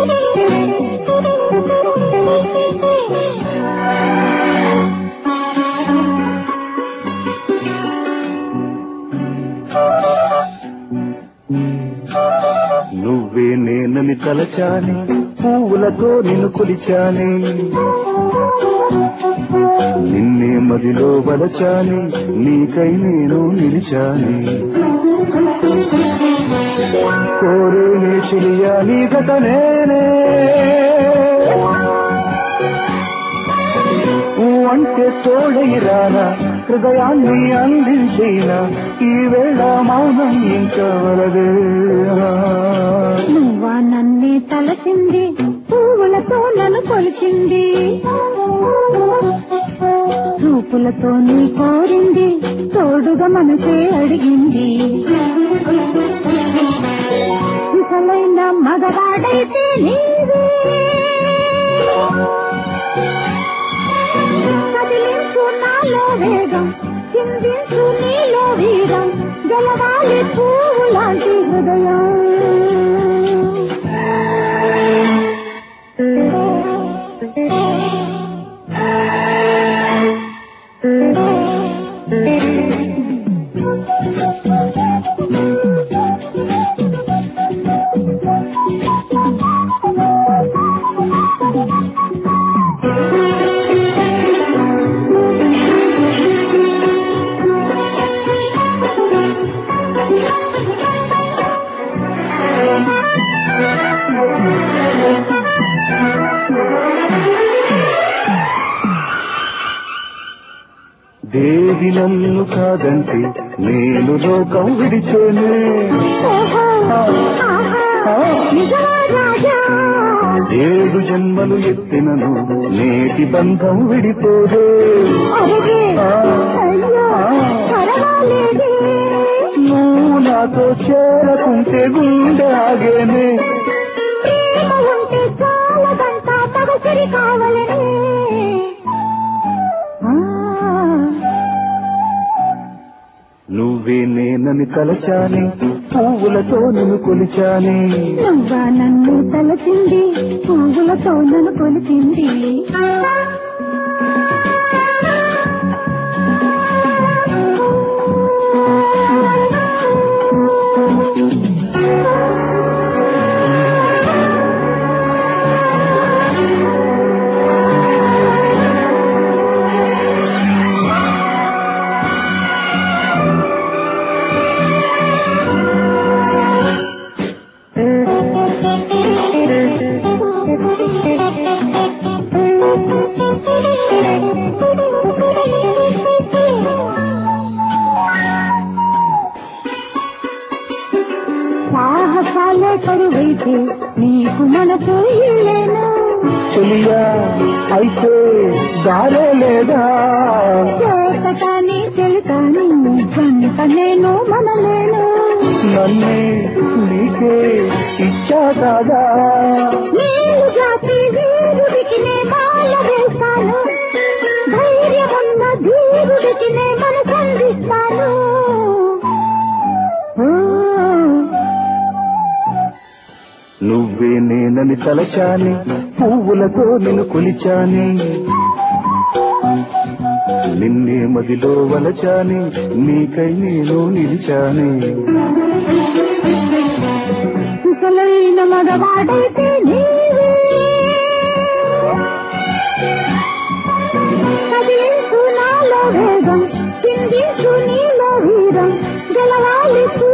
నువ్వే నేనని తలచాని పువ్వులతో నిన్ను కొలిచాని నిన్నే మదిలో వలచాని నీకై నేను నిలిచాని కోరేనే చెలియాలి గత నేనే నువ్వు అంటే తోడైరానా హృదయాన్ని అందించేనా ఈ వేళ మౌనం ఇంకా వలదే నువ్వా నన్నే తలచింది పువ్వులతో నన్ను కొలిచింది చూపులతో నీ కోరింది తోడుగా మనసే అడిగింది ఇసలైన మగవాడైతే నీవే కదిలించు నాలో వేగం చిందించు నీలో వీరం గెలవాలి పువ్వు లాంటి హృదయం దేవి నన్ను కాదంటే నేను లోకం విడిచేనే ఓహో, ఆహా, నిజమా రాజా ఏడు జన్మలు ఎత్తినను నేటి బంధం విడిపోదే అడిగే అయ్యో పర్వాలేదే నువ్వు నాతో చేరకుంటే గుండె ఆగేనే ప్రేమ ఉంటే చాలదంట తగసిరి కావలనే ఆ, నువ్వే నేనని తలచాని పువ్వులతో నిన్ను కొలిచాని నువ్వా నన్ను తలచింది పువ్వులతో నన్ను కొలిచింది సాహసాలే కరువైతే నీకు మనసు ఇల్లేను చెలియా అయితే దారే లేదా చేతటాని చెలుతాను గంట నేను మనలేను నన్నే నీకే ఇచ్చా కాదా నేను జాతి వీరుడికి నే మాల వేస్తాను ధైర్యమున్న ధీరుడికి నే మనసందిస్తాను ఓ, నువ్వే నేనని తలచాని పువ్వులతో నిన్ను కొలిచాని నిన్నే మదిలో వలచాని నీకై నేను నిలిచాని కుశలైన మగవాడైతే నీవే కదిలించు నాలో వేగం చిందించు నీలో వీరం గెలవాలి